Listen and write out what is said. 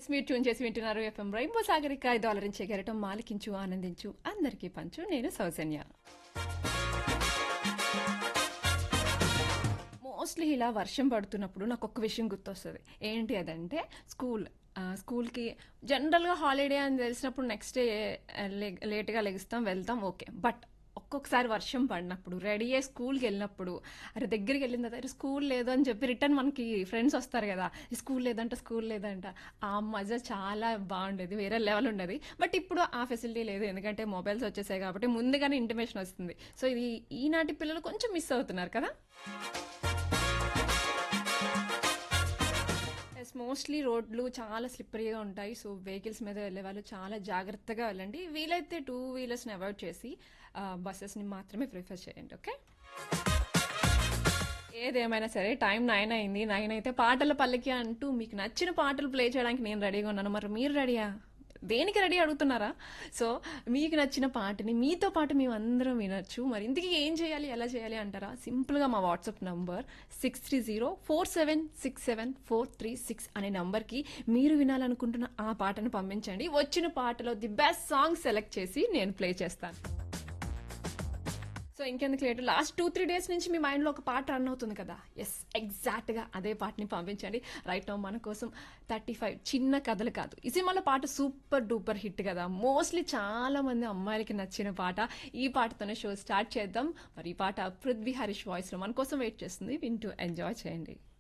yes మీరు tune చేసి వింటున్నారు ఎఫ్ఎం రైంబో సాగరిక ఇది అలరించే గెరటం మాలికించు ఆనందించు అందరికీ పంచు నేను సౌజన్య మోస్ట్లీ ఇలా వర్షం పడుతున్నప్పుడు నాకు ఒక్క విషయం గుర్తొస్తుంది ఏంటి అదంటే స్కూల్ ఆ, స్కూల్కి జనరల్గా హాలిడే అని తెలిసినప్పుడు నెక్స్ట్ డే లేట్గా లెగిస్తాం వెళ్తాం ఓకే బట్ ఒక్కొక్కసారి వర్షం పడినప్పుడు రెడీ అయ్యి స్కూల్కి వెళ్ళినప్పుడు అరే దగ్గరికి వెళ్ళిన తర్వాత "అరే, స్కూల్ లేదు అని చెప్పి రిటర్న్ మనకి ఫ్రెండ్స్ వస్తారు కదా "ఈ స్కూల్ లేదంట స్కూల్ లేదంట ఆ మజా చాలా బాగుండేది వేరే లెవెల్ ఉండేది బట్ ఇప్పుడు ఆ ఫెసిలిటీ లేదు ఎందుకంటే మొబైల్స్ వచ్చేసాయి కాబట్టి ముందుగానే ఇంటిమేషన్ వస్తుంది సో ఇది ఈనాటి పిల్లలు కొంచెం మిస్ అవుతున్నారు కదా ఎస్ మోస్ట్లీ రోడ్లు చాలా స్లిప్పరీగా ఉంటాయి సో వెహికల్స్ మీద వెళ్ళే వాళ్ళు చాలా జాగ్రత్తగా వెళ్ళండి వీలైతే టూ వీలర్స్ని అవాయిడ్ చేసి బస్సెస్ని మాత్రమే ప్రిఫర్ చేయండి ఓకే ఏదేమైనా సరే టైం నైన్ అయింది నైన్ అయితే పాటల పల్లకి అంటూ మీకు నచ్చిన పాటలు ప్లే చేయడానికి నేను రెడీగా ఉన్నాను మరి మీరు రెడీయా దేనికి రెడీ అడుగుతున్నారా సో మీకు నచ్చిన పాటని మీతో పాటు మేము అందరం వినొచ్చు మరి ఇంతకీ ఏం చేయాలి ఎలా చేయాలి అంటారా సింపుల్గా మా WhatsApp number six three zero four seven six seven four three six అనే నంబర్కి మీరు వినాలనుకుంటున్న ఆ పాటను పంపించండి వచ్చిన పాటలో ది బెస్ట్ సాంగ్ సెలెక్ట్ చేసి నేను ప్లే చేస్తాను సో ఇంకెందుకు late last two three days నుంచి మీ మైండ్లో ఒక పాట రన్ అవుతుంది కదా ఎస్ ఎగ్జాక్ట్గా అదే పాటని పంపించండి రైట్ నో మన కోసం థర్టీ ఫైవ్ చిన్న కథలు కాదు ఈ సినిమాలో పాట సూపర్ డూపర్ హిట్ కదా మోస్ట్లీ చాలా మంది అమ్మాయిలకి నచ్చిన పాట ఈ పాటతోనే షో స్టార్ట్ చేద్దాం మరి ఈ పాట పృథ్వీ హరీష్ వాయిస్లో మన కోసం వెయిట్ చేస్తుంది వింటూ ఎంజాయ్ చేయండి